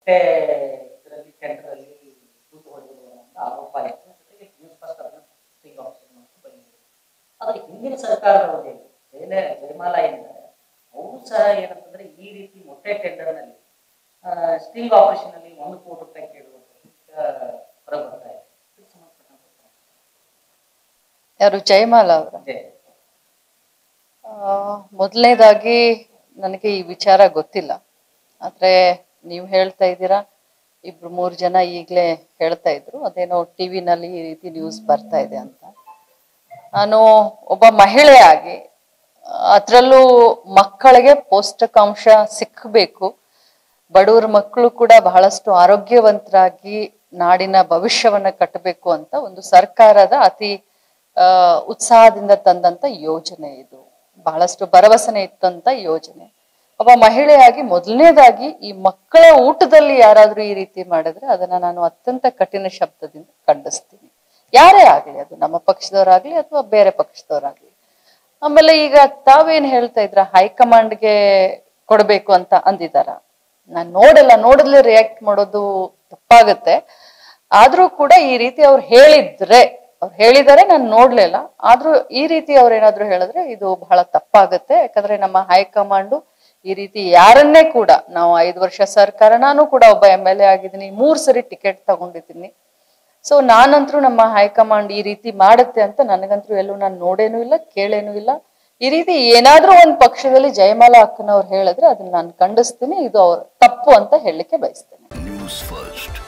ಮೊಟ್ಟೆ ಇದರಲ್ಲಿ ಟೆಂಡರಲ್ಲಿ ಕೂತು ಹೊಡೆದಿರುವಂತ ಆರೋಪ ಇತ್ತು ಜೊತೆಗೆ ನ್ಯೂಸ್ ಫಸ್ಟ್ ಅದನ್ನ ಸ್ಟಿಂಗ್ ಆಪ್ಷನ್ ಮತ್ತು ಬಂದಿದೆ ಆದ್ರೆ ಹಿಂದಿನ ಸರ್ಕಾರದವರಿಗೆ ಜಯಲ ಜಯಮಾಲ ಏನಿದ್ದಾರೆ ಅವರು ಸಹ ಏನಂತಂದ್ರೆ ಈ ರೀತಿ ಮೊಟ್ಟೆ ಟೆಂಡರ್ನಲ್ಲಿ ಸ್ಟಿಂಗ್ ಆಪರೇಷನ್ ಅಲ್ಲಿ ಒಂದು ಕೋಟಿ ರೂಪಾಯಿ ಕೇಳುವಂತ ಹೊರ ಬರ್ತಾ ಇದೆ ಇದಕ್ಕೆ ಸಂಬಂಧಪಟ್ಟಂತೆ ಯಾರು ಜಯಮಾಲ ಅವರ ಅದೇ ಮೊದಲನೇದಾಗಿ ನನಗೆ ಈ ವಿಚಾರ ಗೊತ್ತಿಲ್ಲ ಆದ್ರೆ ನೀವು ಹೇಳ್ತಾ ಇದ್ದೀರಾ ಇಬ್ರು ಮೂರು ಜನ ಈಗಲೇ ಹೇಳ್ತಾ ಇದ್ರು ಅದೇನೋ ಟಿವಿನಲ್ಲಿ ಈ ರೀತಿ ನ್ಯೂಸ್ ಬರ್ತಾ ಇದೆ ಅಂತ ನಾನು ಒಬ್ಬ ಮಹಿಳೆಯಾಗಿ ಅದರಲ್ಲೂ ಮಕ್ಕಳಿಗೆ ಪೌಷ್ಟಿಕಾಂಶ ಸಿಕ್ಕಬೇಕು ಬಡವರ ಮಕ್ಕಳು ಕೂಡ ಬಹಳಷ್ಟು ಆರೋಗ್ಯವಂತರಾಗಿ ನಾಡಿನ ಭವಿಷ್ಯವನ್ನ ಕಟ್ಟಬೇಕು ಅಂತ ಒಂದು ಸರ್ಕಾರದ ಅತಿ ಆ, ಉತ್ಸಾಹದಿಂದ ತಂದಂತ ಯೋಜನೆ ಇದು ಬಹಳಷ್ಟು ಭರವಸೆನೆ ಇತ್ತಂತ ಯೋಜನೆ ಒಬ್ಬ ಮಹಿಳೆಯಾಗಿ ಮೊದಲನೇದಾಗಿ ಈ ಮಕ್ಕಳ ಊಟದಲ್ಲಿ ಯಾರಾದ್ರೂ ಈ ರೀತಿ ಮಾಡಿದ್ರೆ ಅದನ್ನ ನಾನು ಅತ್ಯಂತ ಕಠಿಣ ಶಬ್ದದಿಂದ ಖಂಡಿಸ್ತೀನಿ ಯಾರೇ ಆಗ್ಲಿ ಅದು ನಮ್ಮ ಪಕ್ಷದವರಾಗ್ಲಿ ಅಥವಾ ಬೇರೆ ಪಕ್ಷದವರಾಗ್ಲಿ ಆಮೇಲೆ ಈಗ ತಾವೇನ್ ಹೇಳ್ತಾ ಇದ್ರ ಹೈಕಮಾಂಡ್ಗೆ ಕೊಡ್ಬೇಕು ಅಂತ ಅಂದಿದಾರ ನಾನ್ ನೋಡಲ್ಲ ನೋಡಿದ್ಲೆ ರಿಯಾಕ್ಟ್ ಮಾಡೋದು ತಪ್ಪಾಗತ್ತೆ ಆದ್ರೂ ಕೂಡ ಈ ರೀತಿ ಅವ್ರು ಹೇಳಿದ್ರೆ ಅವ್ರು ಹೇಳಿದಾರೆ ನಾನು ನೋಡ್ಲಿಲ್ಲ ಆದ್ರೂ ಈ ರೀತಿ ಅವ್ರೇನಾದ್ರೂ ಹೇಳಿದ್ರೆ ಇದು ಬಹಳ ತಪ್ಪಾಗತ್ತೆ ಯಾಕಂದ್ರೆ ನಮ್ಮ ಹೈಕಮಾಂಡು ಈ ರೀತಿ ಯಾರನ್ನೇ ಕೂಡ ನಾವು ಐದು ವರ್ಷ ಸರ್ಕಾರ ನಾನು ಕೂಡ ಒಬ್ಬ ಎಮ್ ಎಲ್ ಎ ಆಗಿದ್ದೀನಿ ಮೂರ್ ಸರಿ ಟಿಕೆಟ್ ತಗೊಂಡಿದ್ದೀನಿ ಸೊ ನಾನಂತರೂ ನಮ್ಮ ಹೈಕಮಾಂಡ್ ಈ ರೀತಿ ಮಾಡುತ್ತೆ ಅಂತ ನನಗಂತೂ ಎಲ್ಲೂ ನಾನು ನೋಡೇನೂ ಇಲ್ಲ ಕೇಳೇನೂ ಇಲ್ಲ ಈ ರೀತಿ ಏನಾದ್ರೂ ಒಂದ್ ಪಕ್ಷದಲ್ಲಿ ಜಯಮಾಲಾ ಅಕ್ಕನವ್ರು ಹೇಳಿದ್ರೆ ಅದನ್ನ ನಾನು ಖಂಡಿಸ್ತೀನಿ ಇದು ಅವ್ರ ತಪ್ಪು ಅಂತ ಹೇಳಲಿಕ್ಕೆ ಬಯಸ್ತೇನೆ ನ್ಯೂಸ್ ಫಸ್ಟ್